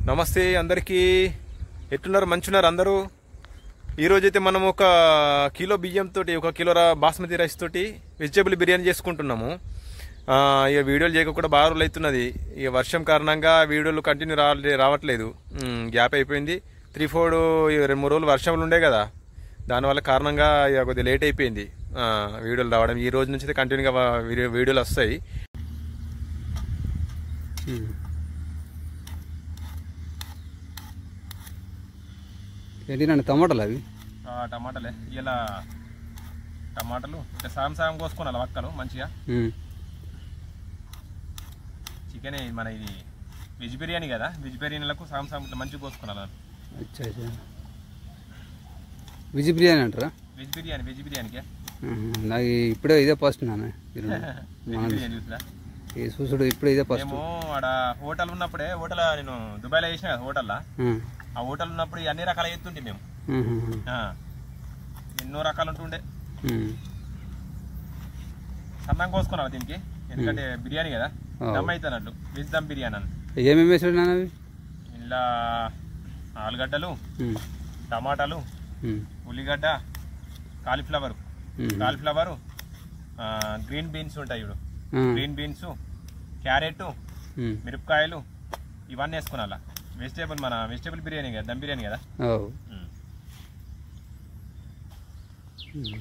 నమస్తే అందరికీ ఎట్టున్నారు మంచున్నారు అందరూ ఈరోజైతే మనం ఒక కిలో బియ్యంతో ఒక కిలో రా- బాస్మతి రైస్ తోటి వెజిటేబుల్ బిర్యానీ చేసుకుంటున్నాము ఆ, ఇక వీడియోలు చేయక కూడా బాగా రోజులు అవుతున్నది ఇక వర్షం కారణంగా వీడియోలు కంటిన్యూ రావట్లే రావట్లేదు ఉమ్, గ్యాప్ అయిపోయింది త్రీ ఫోర్ ఇక రెండు మూడు రోజులు వర్షాలు ఉండే కదా దానివల్ల కారణంగా ఇక కొద్దిగా లేట్ అయిపోయింది ఆ, వీడియోలు రావడం ఈ రోజు నుంచి అయితే కంటిన్యూగా వా- వీడియో వీడియోలు వస్తాయి ఏంటి నన్ను టమాటాలు అవి టమాటాలే ఇలా టమాటాలు ఇట్లా సాయం సాయం కోసుకోవాలి వక్కలు మంచిగా ఉమ్. చికెన్ మన ఇది వెజ్ బిర్యానీ కదా వెజ్ బిర్యానీలకు సాయం సాయం ఇట్లా మంచిగా కోసుకోవాలి అచ్చా అచ్చా వెజ్ బిర్యానీ అంటారా వెజ్ బిర్యానీ వెజ్ బిర్యానీకే ఆహా. నాకు ఇప్పుడే ఇదే ఫస్ట్ నాన్న మీరు వెజ్ బిర్యానీ చూసినా ఈ చూసుడు ఇప్పుడే ఇదే ఫస్ట్ మేము ఆడ హోటల్ ఉన్నప్పుడే హోటల్ నేను దుబాయ్లో చేసిన కదా హోటల్లో ఆ హోటల్ ఉన్నప్పుడు ఈ అన్ని రకాల ఎత్తుంటే మేము ఆ. ఎన్నో రకాలు ఉంటుండే సన్నం కోసుకున్నాను దీనికి ఎందుకంటే బిర్యానీ కదా ఆ. దమ్ అవుతున్నట్లు వెజ్ దమ్ బిర్యానీ అని ఏమేమి వేసాడు నాన్న అవి ఇలా ఆలుగడ్డలు ఉమ్. టమాటాలు ఉమ్. ఉల్లిగడ్డ కాలీఫ్లవర్ ఉమ్. కాలీఫ్లవర్ గ్రీన్ బీన్స్ ఉంటాయి ఇప్పుడు ఆ. గ్రీన్ బీన్స్ క్యారెట్ ఉమ్. మిరపకాయలు ఇవన్నీ వేసుకున్నాలా వెజిటేబుల్ మన వెజిటేబుల్ బిర్యానీ కదా దమ్ బిర్యానీ కదా ఓ. ఉమ్. ఉమ్.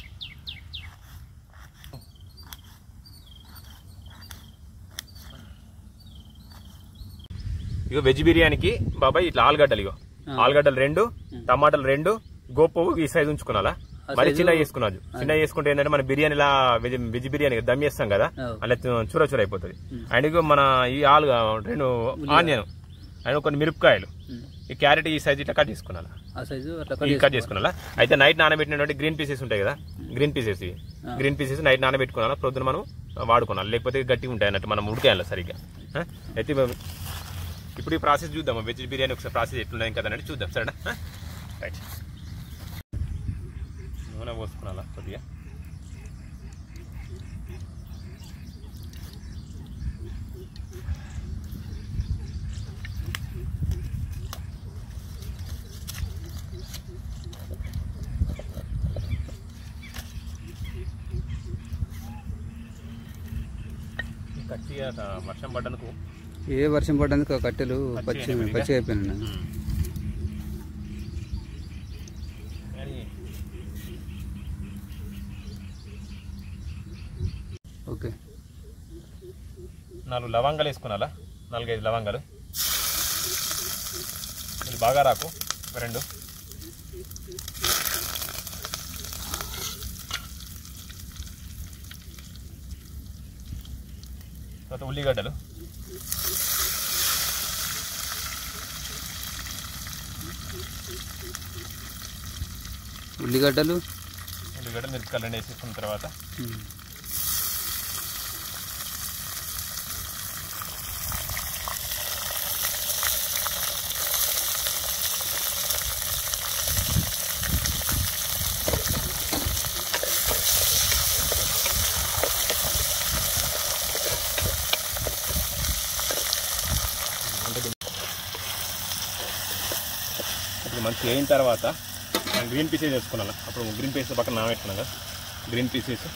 ఇగో వెజ్ బిర్యానీకి బాబాయ్ ఇట్లా ఆలుగడ్డలు ఇగో ఆలుగడ్డలు రెండు టమాటాలు రెండు గోపువ్వు ఈ సైజు ఉంచుకున్నాలా మరి చిన్న చేసుకున్నాను చిన్న చేసుకుంటే ఏంటంటే మన బిర్యానీలా వెజ్ వెజ్ బిర్యానీ దమ్ చేస్తాం కదా అలా చూర చూర అయిపోతుంది అండ్ ఇగో మన ఈ ఆలు రెండు ఆనియన్ అండ్ కొన్ని మిరపకాయలు ఈ క్యారెట్ ఈ సైజ్ ఇట్లా కట్ చేసుకున్నాలా ఆ సైజు అట్లా ఈ కట్ చేసుకున్నా అయితే నైట్ నానబెట్టినటువంటి గ్రీన్ పీసెస్ ఉంటాయి కదా గ్రీన్ పీసెస్ ఇవి గ్రీన్ పీసెస్ నైట్ నానబెట్టుకున్నా ప్రొద్దున మనం వాడుకోవాలి లేకపోతే గట్టిగా ఉంటాయి అన్నట్టు మనం ఉడికేయాలి సరిగ్గా ఆ? అయితే మేము ఇప్పుడు ఈ ప్రాసెస్ చూద్దాం వెజ్ బిర్యానీ ఒకసారి ప్రాసెస్ ఎట్లున్నది కదా అన్నట్టు చూద్దాం సరేనా ఆ? రైట్ నూనె పోసుకున్నా కొద్దిగా ఈ కచ్చిగా వర్షం పడ్డందుకు ఏ వర్షం పడ్డందుకు ఆ కట్టెలు పచ్చి పచ్చి అయినాయి పచ్చి అయిపోయినాయి నాన్న. కానీ ఓకే నాలుగు లవంగాలు వేసుకున్నాలా నాలుగైదు లవంగాలు ఇది బాగా రాకు రెండు తర్వాత ఉల్లిగడ్డలు ఉల్లిగడ్డలు ఉల్లిగడ్డలు మిరపకాయలు రెండు వేసేసుకున్న తర్వాత ఉమ్. ఇప్పుడు మంచిగా అయిన తర్వాత మనం గ్రీన్ పీసెస్ వేసుకున్నాను అప్పుడు గ్రీన్ పీసెస్ పక్కన నానబెట్టుకున్నాం కదా గ్రీన్ పీసెస్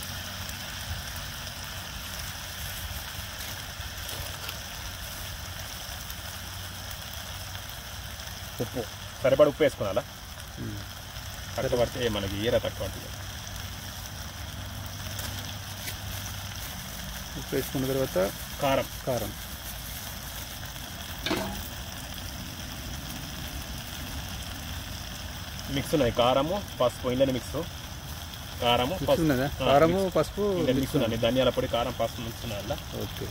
ఉప్పు సరిపడ ఉప్పు వేసుకున్నాలా ఉమ్. తక్కువ పడితే మనకి ఈర తక్కువ పడుతుంది ఉప్పు వేసుకున్న తర్వాత కారం కారం మిక్స్ ఉన్నది కారము పసుపు ఇండియన్ మిక్స్ కారము మిక్స్ పసుపు ఉన్నదా ఆ, కారము మిక్స్. పసుపు ఇండియన్ మిక్స్ ఉన్నది ధనియాల పొడి కారం పసుపు మిక్స్ ఉన్నది అందులో. ఓకే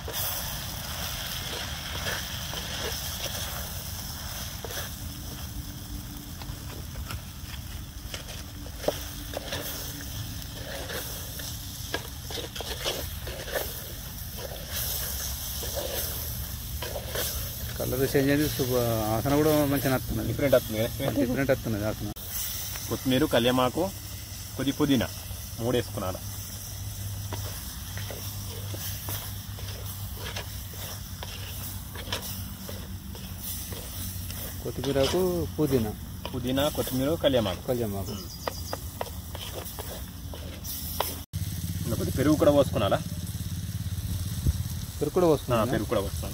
కలర్ చేంజ్ అయింది సూపర్ ఆసన కూడా మంచిగా వస్తున్నది డిఫరెంట్ వస్తుంది కదా డిఫరెంట్ వస్తున్నది ఆసన కొత్తిమీర కళ్యామాకు కొద్ది పుదీనా మూడు వేసుకున్నాను కొత్తిమీరకు పుదీనా పుదీనా కొత్తిమీర కళ్యామాకు కళ్యామాకు కొద్ది పెరుగు కూడా పోసుకున్నారా పెరుగు కూడా పోసుకున్నా పెరుగు కూడా పోసుకున్నాను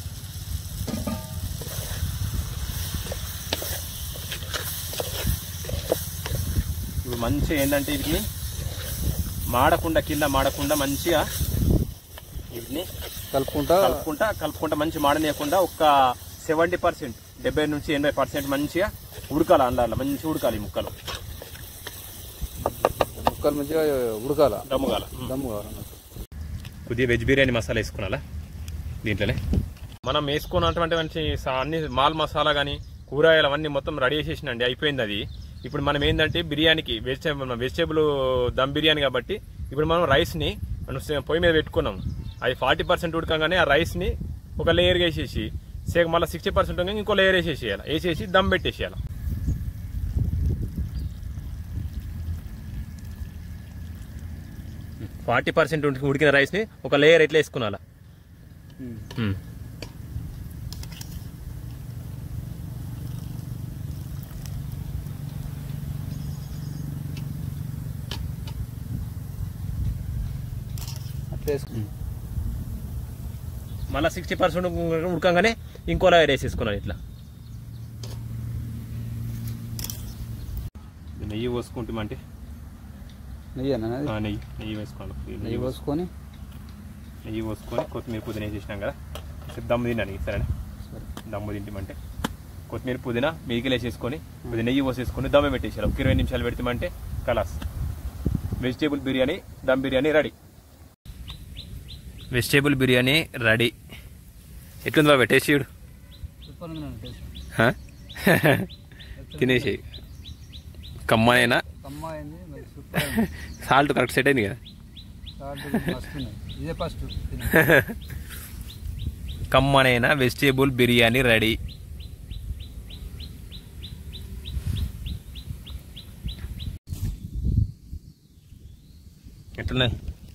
ఇప్పుడు మంచిగా ఏంటంటే వీటిని మాడకుండా కింద మాడకుండా మంచిగా వీటిని కలుపుకుంటా కలుపుకుంటా కలుపుకుంటా మంచి మాడనీయకుండా ఒక సెవెంటీ పర్సెంట్ డెబ్బై నుంచి ఎనభై పర్సెంట్ మంచిగా ఉడకాలి అండాలి మంచిగా ఉడకాలి ఈ ముక్కలు ముక్కలు మంచిగా ఉడకాల దమ్ముగాల దమ్ము కావాలన్నట్టు కొద్దిగా వెజ్ బిర్యానీ మసాలా వేసుకున్నాలా దీంట్లోనే మనం వేసుకున్నటువంటి మంచి సా- అన్ని మాల్ మసాలా కానీ కూరగాయలు అవన్నీ మొత్తం రెడీ చేసేసినండి అయిపోయింది అది ఇప్పుడు మనం ఏంటంటే బిర్యానీకి వెజిటేబుల్ వెజిటేబుల్ దమ్ బిర్యానీ కాబట్టి ఇప్పుడు మనం రైస్ని మనం సే- పొయ్యి మీద పెట్టుకున్నాం అది ఫార్టీ పర్సెంట్ ఉడకగానే ఆ రైస్ని ఒక లేయర్గా వేసేసి సేక మళ్ళీ సిక్స్టీ పర్సెంట్ ఉండగా ఇంకో లేయర్ వేసేసేయాలి వేసేసి దమ్ పెట్టేసేయాలి ఫార్టీ పర్సెంట్ ఉడికిన రైస్ని ఒక లేయర్ ఎట్లా వేసుకున్నాలా అట్లా వేసుకున్నాం మళ్ళీ సిక్స్టీ పర్సెంట్ ఉడకంగానే ఇంకో లేయర్ వేసేసుకున్నాను ఇట్లా నెయ్యి పోసుకుంటామంటే నెయ్యి అన్న అది? నెయ్యి నెయ్యి వేసుకోవాలి నెయ్యి పోసుకొని నెయ్యి పోసుకొని కొత్తిమీర పుదీనా వేసేసినాం కదా కొంచెం దమ్ము తిన్నాను సరే సరే దమ్ము తింటామంటే కొత్తిమీర పుదీనా మిగిలి వేసేసుకొని కొద్దిగా నెయ్యి పోసేసుకొని దమ్ము పెట్టేసారు ఒక ఇరవై నిమిషాలు పెడతామంటే కలాస్ vegetable biryani dum biryani ready vegetable biryani ready ఎట్లుంది బాబా టేస్ట్ చూడు సూపర్ ఉంది నాన్న టేస్ట్ తినేసి కమ్మనైనా కమ్మ అయింది మరి సూపర్ అయింది సాల్ట్ కరెక్ట్ సెట్ అయింది కదా సాల్ట్ మస్తు ఉన్నాయి ఇదే ఫస్ట్ కమ్మనైనా వెజిటేబుల్ బిర్యానీ రెడీ ఎట్లున్నాయి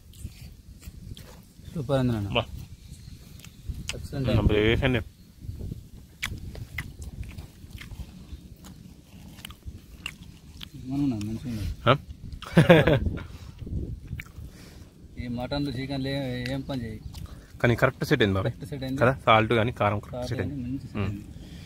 సూపర్ ఉంది నాన్న బా. ఎక్సలెంట్ వేసండి మంచిగా ఉంది ఈ మటన్లు చికెన్లు ఏం ఏం పని చేయి కానీ కరెక్ట్ సెట్ అయింది బాబాయ్ కరెక్ట్ సెట్ అయింది కదా సాల్ట్ కానీ కారం కరెక్ట్ సాల్ట్ సెట్ కానీ అయింది మంచి సెట్ మ్మ్. అయింది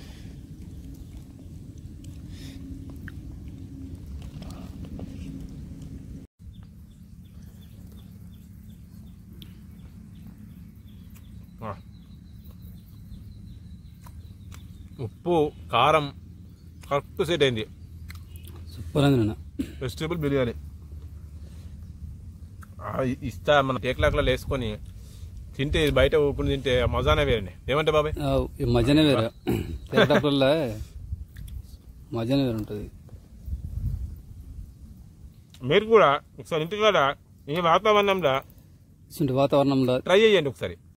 ఆ. ఉప్పు కారం కరెక్ట్ సెట్ అయింది సూపర్ ఉంది నాన్న వెజిటేబుల్ బిర్యానీ ఆ, ఇ- ఇస్తా మన కేక్లాక్లలో వేసుకొని తింటే ఇది బయట ఊపుని తింటే మజానే వేరండి ఏమంటే బాబాయ్ ఆ, ఈ మధ్యనే వేరే తెరటప్పుల్లో మధ్యనే వేరు ఉంటుంది మీరు కూడా ఒకసారి ఇంటికాడ ఈ వాతావరణంలో ఇటువంటి వాతావరణంలో ట్రై చేయండి ఒకసారి